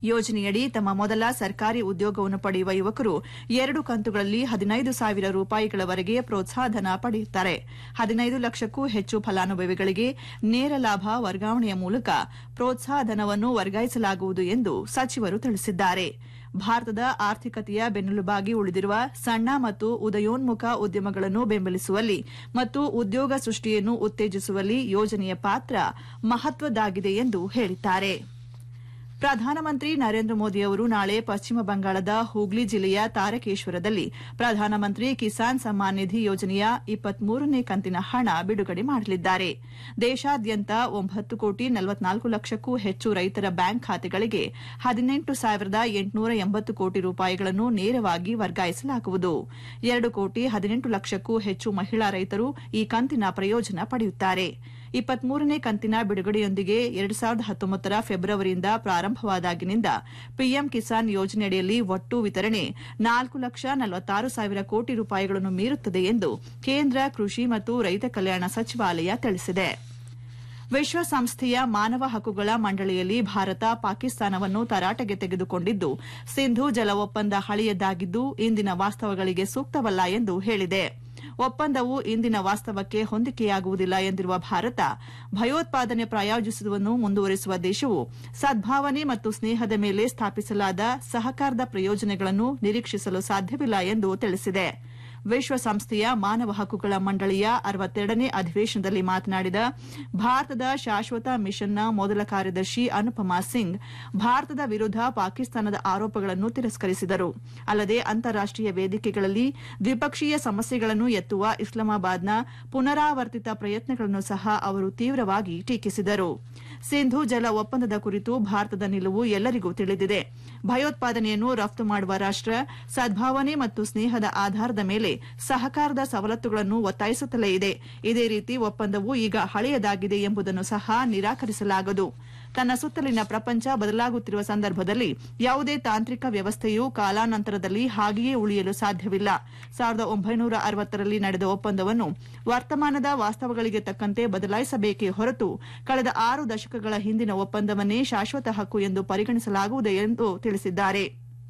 ಯೋಜನೆಯಡಿ ತಮ್ಮ ಮೊದಲ ಸರ್ಕಾರಿ ಉದ್ಯೋಗವನ್ನು ಪಡೆಯುವ ಯುವಕರು ಎರಡು ಕಂತುಗಳಲ್ಲಿ ಹದಿನೈದು ಸಾವಿರ ರೂಪಾಯಿಗಳವರೆಗೆ ಪ್ರೋತ್ಸಾಹಧನ ಪಡೆಯುತ್ತಾರೆ ಹದಿನೈದು ಲಕ್ಷಕ್ಕೂ ಹೆಚ್ಚು ಫಲಾನುಭವಿಗಳಿಗೆ ನೇರ ಲಾಭ ವರ್ಗಾವಣೆಯ ಮೂಲಕ ಪ್ರೋತ್ಸಾಹಧನವನ್ನು ವರ್ಗಾಯಿಸಲಾಗುವುದು ಎಂದು ಸಚಿವರು ತಿಳಿಸಿದ್ದಾರೆ ಭಾರತದ ಆರ್ಥಿಕತೆಯ ಬೆನ್ನೆಲುಬಾಗಿ ಉಳಿದಿರುವ ಸಣ್ಣ ಮತ್ತು ಉದಯೋನ್ಮುಖ ಉದ್ಯಮಗಳನ್ನು ಬೆಂಬಲಿಸುವಲ್ಲಿ ಮತ್ತು ಉದ್ಯೋಗ ಸೃಷ್ಟಿಯನ್ನು ಉತ್ತೇಜಿಸುವಲ್ಲಿ ಯೋಜನೆಯ ಪಾತ್ರ ಮಹತ್ವದ್ದಾಗಿದೆ ಎಂದು ಹೇಳಿದ್ದಾರೆ ಪ್ರಧಾನಮಂತ್ರಿ ನರೇಂದ್ರ ಮೋದಿ ಅವರು ನಾಳೆ ಪಶ್ಚಿಮ ಬಂಗಾಳದ ಹೂಗ್ಲಿ ಜಿಲ್ಲೆಯ ತಾರಕೇಶ್ವರದಲ್ಲಿ ಪ್ರಧಾನಮಂತ್ರಿ ಕಿಸಾನ್ ಸಮ್ಮಾನ್ ನಿಧಿ ಯೋಜನೆಯ ಇಪ್ಪತ್ಮೂರನೇ ಕಂತಿನ ಹಣ ಬಿಡುಗಡೆ ಮಾಡಲಿದ್ದಾರೆ ದೇಶಾದ್ಯಂತ ಒಂಬತ್ತು ಕೋಟಿ ನಲವತ್ನಾಲ್ಕು ಲಕ್ಷಕ್ಕೂ ಹೆಚ್ಚು ರೈತರ ಬ್ಯಾಂಕ್ ಖಾತೆಗಳಿಗೆ ಹದಿನೆಂಟು ಸಾವಿರದ ಎಂಟುನೂರ ಎಂಬತ್ತು ಕೋಟಿ ರೂಪಾಯಿಗಳನ್ನು ನೇರವಾಗಿ ವರ್ಗಾಯಿಸಲಾಗುವುದು ಎರಡು ಕೋಟಿ ಹದಿನೆಂಟು ಲಕ್ಷಕ್ಕೂ ಹೆಚ್ಚು ಮಹಿಳಾ ರೈತರು ಈ ಕಂತಿನ ಪ್ರಯೋಜನ ಪಡೆಯುತ್ತಾರೆ ಇಪ್ಪತ್ಮೂರನೇ ಕಂತಿನ ಬಿಡುಗಡೆಯೊಂದಿಗೆ ಎರಡು ಸಾವಿರದ ಹತ್ತೊಂಬತ್ತರ ಫೆಬ್ರವರಿಯಿಂದ ಪ್ರಾರಂಭವಾದಾಗಿನಿಂದ ಪಿಎಂ ಕಿಸಾನ್ ಯೋಜನೆಯಡಿಯಲ್ಲಿ ಒಟ್ಟು ವಿತರಣೆ ನಾಲ್ಕು ಲಕ್ಷ ನಲವತ್ತಾರು ಸಾವಿರ ಕೋಟಿ ರೂಪಾಯಿಗಳನ್ನು ಮೀರುತ್ತದೆ ಎಂದು ಕೇಂದ್ರ ಕೃಷಿ ಮತ್ತು ರೈತ ಕಲ್ಯಾಣ ಸಚಿವಾಲಯ ತಿಳಿಸಿದೆ ವಿಶ್ವಸಂಸ್ಥೆಯ ಮಾನವ ಹಕ್ಕುಗಳ ಮಂಡಳಿಯಲ್ಲಿ ಭಾರತ ಪಾಕಿಸ್ತಾನವನ್ನು ತರಾಟೆಗೆ ತೆಗೆದುಕೊಂಡಿದ್ದು ಸಿಂಧೂ ಜಲ ಒಪ್ಪಂದ ಹಳೆಯದ್ದಾಗಿದ್ದು ಇಂದಿನ ವಾಸ್ತವಗಳಿಗೆ ಸೂಕ್ತವಲ್ಲ ಎಂದು ಹೇಳಿದೆ ಒಪ್ಪಂದವು ಇಂದಿನ ವಾಸ್ತವಕ್ಕೆ ಹೊಂದಿಕೆಯಾಗುವುದಿಲ್ಲ ಎಂದಿರುವ ಭಾರತ ಭಯೋತ್ಪಾದನೆ ಪ್ರಾಯೋಜಿಸುವುದನ್ನು ಮುಂದುವರೆಸುವ ದೇಶವು ಸದ್ಭಾವನೆ ಮತ್ತು ಸ್ನೇಹದ ಮೇಲೆ ಸ್ಥಾಪಿಸಲಾದ ಸಹಕಾರದ ಪ್ರಯೋಜನಗಳನ್ನು ನಿರೀಕ್ಷಿಸಲು ಸಾಧ್ಯವಿಲ್ಲ ಎಂದು ತಿಳಿಸಿದೆ ವಿಶ್ವಸಂಸ್ಥೆಯ ಮಾನವ ಹಕ್ಕುಗಳ ಮಂಡಳಿಯ ಅರವತ್ತೆರಡನೇ ಅಧಿವೇಶನದಲ್ಲಿ ಮಾತನಾಡಿದ ಭಾರತದ ಶಾಶ್ವತ ಮಿಷನ್ನ ಮೊದಲ ಕಾರ್ಯದರ್ಶಿ ಅನುಪಮಾ ಸಿಂಗ್ ಭಾರತದ ವಿರುದ್ದ ಪಾಕಿಸ್ತಾನದ ಆರೋಪಗಳನ್ನು ತಿರಸ್ಕರಿಸಿದರು ಅಲ್ಲದೆ ಅಂತಾರಾಷ್ಟೀಯ ವೇದಿಕೆಗಳಲ್ಲಿ ದ್ವಿಪಕ್ಷೀಯ ಸಮಸ್ಯೆಗಳನ್ನು ಎತ್ತುವ ಇಸ್ಲಾಮಾಬಾದ್ನ ಪುನರಾವರ್ತಿತ ಪ್ರಯತ್ನಗಳನ್ನು ಸಹ ಅವರು ತೀವ್ರವಾಗಿ ಟೀಕಿಸಿದರು ಸಿಂಧೂ ಜಲ ಒಪ್ಪಂದದ ಕುರಿತು ಭಾರತದ ನಿಲುವು ಎಲ್ಲರಿಗೂ ತಿಳಿದಿದೆ ಭಯೋತ್ಪಾದನೆಯನ್ನು ರಫ್ತು ಮಾಡುವ ರಾಷ್ಟ ಸದ್ಭಾವನೆ ಮತ್ತು ಸ್ನೇಹದ ಆಧಾರದ ಮೇಲೆ ಸಹಕಾರದ ಸವಲತ್ತುಗಳನ್ನು ಒತ್ತಾಯಿಸುತ್ತಲೇ ಇದೆ ಇದೇ ರೀತಿ ಒಪ್ಪಂದವು ಈಗ ಹಳೆಯದಾಗಿದೆ ಎಂಬುದನ್ನು ಸಹ ನಿರಾಕರಿಸಲಾಗದು ತನ್ನ ಸುತ್ತಲಿನ ಪ್ರಪಂಚ ಬದಲಾಗುತ್ತಿರುವ ಸಂದರ್ಭದಲ್ಲಿ ಯಾವುದೇ ತಾಂತ್ರಿಕ ವ್ಯವಸ್ಥೆಯು ಕಾಲಾನಂತರದಲ್ಲಿ ಹಾಗೆಯೇ ಉಳಿಯಲು ಸಾಧ್ಯವಿಲ್ಲ ಸಾವಿರದ ಒಂಬೈನೂರ ಅರವತ್ತರಲ್ಲಿ ನಡೆದ ಒಪ್ಪಂದವನ್ನು ವರ್ತಮಾನದ ವಾಸ್ತವಗಳಿಗೆ ತಕ್ಕಂತೆ ಬದಲಾಯಿಸಬೇಕೇ ಹೊರತು ಕಳೆದ ಆರು ದಶಕಗಳ ಹಿಂದಿನ ಒಪ್ಪಂದವನ್ನೇ ಶಾಶ್ವತ ಹಕ್ಕು ಎಂದು ಪರಿಗಣಿಸಲಾಗುವುದು ಎಂದು ತಿಳಿಸಿದ್ದಾರೆ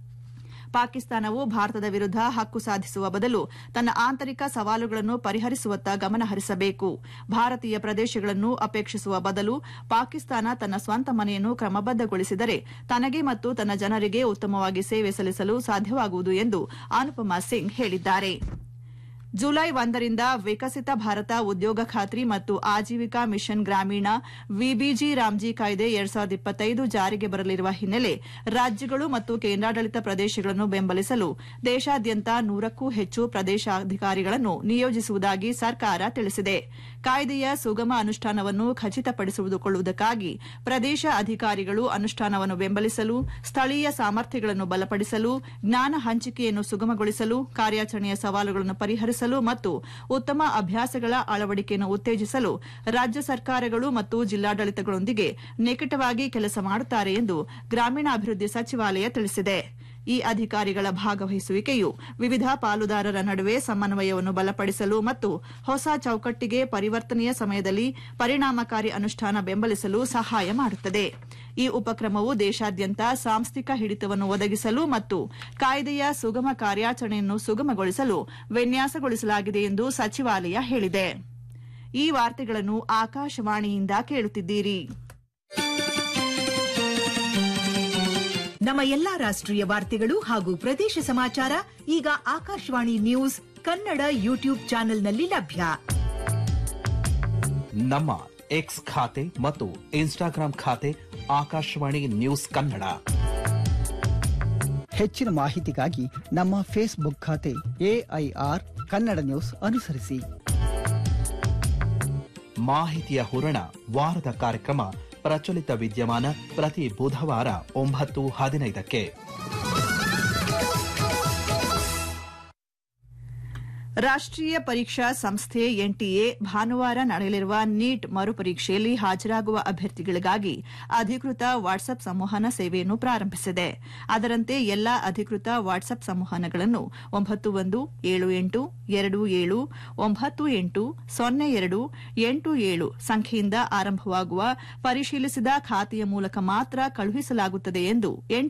ಪಾಕಿಸ್ತಾನವು ಭಾರತದ ವಿರುದ್ದ ಹಕ್ಕು ಸಾಧಿಸುವ ಬದಲು ತನ್ನ ಆಂತರಿಕ ಸವಾಲುಗಳನ್ನು ಪರಿಹರಿಸುವತ್ತ ಗಮನ ಹರಿಸಬೇಕು ಭಾರತೀಯ ಪ್ರದೇಶಗಳನ್ನು ಅಪೇಕ್ಷಿಸುವ ಬದಲು ಪಾಕಿಸ್ತಾನ ತನ್ನ ಸ್ವಂತ ಮನೆಯನ್ನು ಕ್ರಮಬದ್ದಗೊಳಿಸಿದರೆ ತನಗೆ ಮತ್ತು ತನ್ನ ಜನರಿಗೆ ಉತ್ತಮವಾಗಿ ಸೇವೆ ಸಲ್ಲಿಸಲು ಸಾಧ್ಯವಾಗುವುದು ಎಂದು ಅನುಪಮಾ ಸಿಂಗ್ ಹೇಳಿದ್ದಾರೆ ಜುಲೈ ಒಂದರಿಂದ ವಿಕಸಿತ ಭಾರತ ಉದ್ಯೋಗ ಖಾತ್ರಿ ಮತ್ತು ಆಜೀವಿಕಾ ಮಿಷನ್ ಗ್ರಾಮೀಣ ವಿಬಿಜಿ ರಾಮ್ಜಿ ಕಾಯ್ದೆ ಎರಡ್ ಸಾವಿರದ ಇಪ್ಪತ್ತೈದು ಜಾರಿಗೆ ಬರಲಿರುವ ಹಿನ್ನೆಲೆ ರಾಜ್ಯಗಳು ಮತ್ತು ಕೇಂದ್ರಾಡಳಿತ ಪ್ರದೇಶಗಳನ್ನು ಬೆಂಬಲಿಸಲು ದೇಶಾದ್ಯಂತ ನೂರಕ್ಕೂ ಹೆಚ್ಚು ಪ್ರದೇಶಾಧಿಕಾರಿಗಳನ್ನು ನಿಯೋಜಿಸುವುದಾಗಿ ಸರ್ಕಾರ ತಿಳಿಸಿದೆ ಕಾಯ್ದೆಯ ಸುಗಮ ಅನುಷ್ಠಾನವನ್ನು ಖಚಿತಪಡಿಸಿಕೊಳ್ಳುವುದಕ್ಕಾಗಿ ಪ್ರದೇಶ ಅಧಿಕಾರಿಗಳು ಅನುಷ್ಠಾನವನ್ನು ಬೆಂಬಲಿಸಲು ಸ್ಥಳೀಯ ಸಾಮರ್ಥ್ಯಗಳನ್ನು ಬಲಪಡಿಸಲು ಜ್ಞಾನ ಹಂಚಿಕೆಯನ್ನು ಸುಗಮಗೊಳಿಸಲು ಕಾರ್ಯಾಚರಣೆಯ ಸವಾಲುಗಳನ್ನು ಪರಿಹರಿಸಲು ಮತ್ತು ಉತ್ತಮ ಅಭ್ಯಾಸಗಳ ಅಳವಡಿಕೆಯನ್ನು ಉತ್ತೇಜಿಸಲು ರಾಜ್ಯ ಸರ್ಕಾರಗಳು ಮತ್ತು ಜಿಲ್ಲಾಡಳಿತಗಳೊಂದಿಗೆ ನಿಕಟವಾಗಿ ಕೆಲಸ ಮಾಡುತ್ತಾರೆ ಎಂದು ಗ್ರಾಮೀಣಾಭಿವೃದ್ಧಿ ಸಚಿವಾಲಯ ತಿಳಿಸಿದೆ ಈ ಅಧಿಕಾರಿಗಳ ಭಾಗವಹಿಸುವಿಕೆಯು ವಿವಿಧ ಪಾಲುದಾರರ ನಡುವೆ ಸಮನ್ವಯವನ್ನು ಬಲಪಡಿಸಲು ಮತ್ತು ಹೊಸ ಚೌಕಟ್ಟಿಗೆ ಪರಿವರ್ತನೆಯ ಸಮಯದಲ್ಲಿ ಪರಿಣಾಮಕಾರಿ ಅನುಷ್ಠಾನ ಬೆಂಬಲಿಸಲು ಸಹಾಯ ಮಾಡುತ್ತದೆ ಈ ಉಪಕ್ರಮವು ದೇಶಾದ್ಯಂತ ಸಾಂಸ್ಥಿಕ ಹಿಡಿತವನ್ನು ಒದಗಿಸಲು ಮತ್ತು ಕಾಯ್ದೆಯ ಸುಗಮ ಕಾರ್ಯಾಚರಣೆಯನ್ನು ಸುಗಮಗೊಳಿಸಲು ವಿನ್ಯಾಸಗೊಳಿಸಲಾಗಿದೆ ಎಂದು ಸಚಿವಾಲಯ ಹೇಳಿದೆ ಈ ವಾರ್ತೆಗಳನ್ನು ಆಕಾಶವಾಣಿಯಿಂದ ಕೇಳುತ್ತಿದ್ದೀರಿ ನಮ್ಮ ಎಲ್ಲಾ ರಾಷ್ಟ್ರೀಯ ವಾರ್ತೆಗಳು ಹಾಗೂ ಪ್ರದೇಶ ಸಮಾಚಾರ ಈಗ ಆಕಾಶವಾಣಿ ನ್ಯೂಸ್ ಕನ್ನಡ ಯೂಟ್ಯೂಬ್ ಚಾನೆಲ್ನಲ್ಲಿ ಲಭ್ಯ ನಮ್ಮ ಎಕ್ಸ್ ಖಾತೆ ಮತ್ತು ಇನ್ಸ್ಟಾಗ್ರಾಂ ಖಾತೆ ಆಕಾಶವಾಣಿ ನ್ಯೂಸ್ ಕನ್ನಡ ಹೆಚ್ಚಿನ ಮಾಹಿತಿಗಾಗಿ ನಮ್ಮ ಫೇಸ್ಬುಕ್ ಖಾತೆ ಎಐಆರ್ ಕನ್ನಡ ನ್ಯೂಸ್ ಅನುಸರಿಸಿ ಮಾಹಿತಿಯ ಹೂರಣ ವಾರದ ಕಾರ್ಯಕ್ರಮ ಪ್ರಚಲಿತ ವಿದ್ಯಮಾನ ಪ್ರತಿ ಬುಧವಾರ ಒಂಬತ್ತು ಹದಿನೈದಕ್ಕೆ ರಾಷ್ಟೀಯ ಪರೀಕ್ಷಾ ಸಂಸ್ಥೆ ಎನ್ಟಿಎ ಭಾನುವಾರ ನಡೆಯಲಿರುವ ನೀಟ್ ಮರುಪರೀಕ್ಷೆಯಲ್ಲಿ ಹಾಜರಾಗುವ ಅಭ್ಯರ್ಥಿಗಳಿಗಾಗಿ ಅಧಿಕೃತ ವಾಟ್ಸ್ಆಪ್ ಸಂವಹನ ಸೇವೆಯನ್ನು ಪ್ರಾರಂಭಿಸಿದೆ ಅದರಂತೆ ಎಲ್ಲಾ ಅಧಿಕೃತ ವಾಟ್ಸ್ಆಪ್ ಸಂವಹನಗಳನ್ನು ಒಂಬತ್ತು ಒಂದು ಏಳು ಎಂಟು ಎರಡು ಏಳು ಒಂಬತ್ತು ಎಂಟು ಸೊನ್ನೆ ಎರಡು ಎಂಟು ಏಳು ಸಂಖ್ಯೆಯಿಂದ ಆರಂಭವಾಗುವ ಪರಿಶೀಲಿಸಿದ ಖಾತೆಯ ಮೂಲಕ ಮಾತ್ರ ಕಳುಹಿಸಲಾಗುತ್ತದೆ ಎಂದು